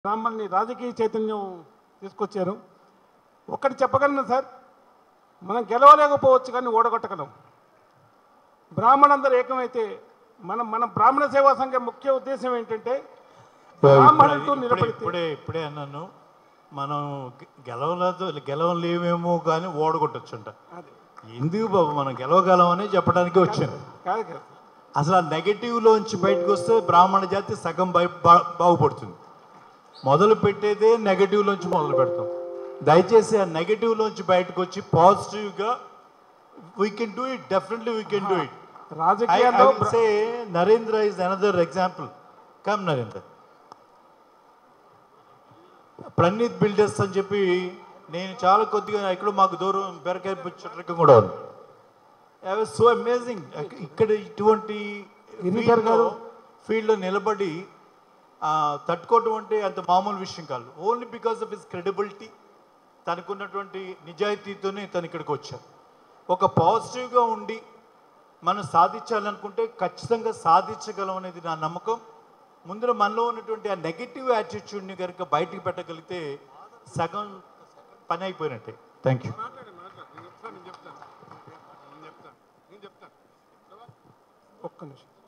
బ్రాహ్మణ్ణి రాజకీయ చైతన్యం తీసుకొచ్చారు ఒక్కటి చెప్పగలను సార్ మనం గెలవలేకపోవచ్చు కానీ ఓడగొట్టగలం బ్రాహ్మణందరూ ఏకమైతే మనం మన బ్రాహ్మణ సేవా సంఘం ముఖ్య ఉద్దేశం ఏంటంటే బ్రాహ్మణులతో ఇప్పుడే నిలబడితే ఇప్పుడే ఇప్పుడే అన్నాను మనం గె- గెలవలేదు గెలవలేమేమో కానీ ఓడగొట్టొచ్చుంట అది ఎందుకు బాబు మనం గెలవగలం అని చెప్పడానికి వచ్చాను కాదు కదా అసలు ఆ నెగటివ్లోంచి బయటకు వస్తే బ్రాహ్మణ జాతి సగం బయ బా- బాగుపడుతుంది మొదలు పెట్టేదే నెగటివ్లోంచి మొదలు పెడతాం దయచేసి ఆ నెగటివ్లోంచి బయటకు వచ్చి పాజిటివ్గా we can do it definitely we can do it రాజకీయాల్లో బ్ర- say Narendra is another example come Narendra Praneeth builders అని చెప్పి నేను చాలా కొద్దిగా ఇక్కడ మాకు దూరం బెరకాయ చుట్టూ కూడా ఉంది సో అమేజింగ్ ఇక్కడ ఇటువంటి గిరిధర్ గారు. ఫీల్డ్లో నిలబడి ఆ, తట్టుకోవటం అంటే అంత మామూలు విషయం కాదు only because of his credibility తనకున్నటువంటి నిజాయితీతోనే తను ఇక్కడికి వచ్చారు ఒక పాజిటివ్గా ఉండి మనం సాధించాలనుకుంటే ఖచ్చితంగా సాధించగలం అనేది నా నమ్మకం ముందర మనలో ఉన్నటువంటి ఆ నెగిటివ్ యాటిట్యూడ్ని కనుక బయటికి పెట్టగలిగితే సగం పని అయిపోయినట్టే థ్యాంక్ యూ ఒక్క నిమిషం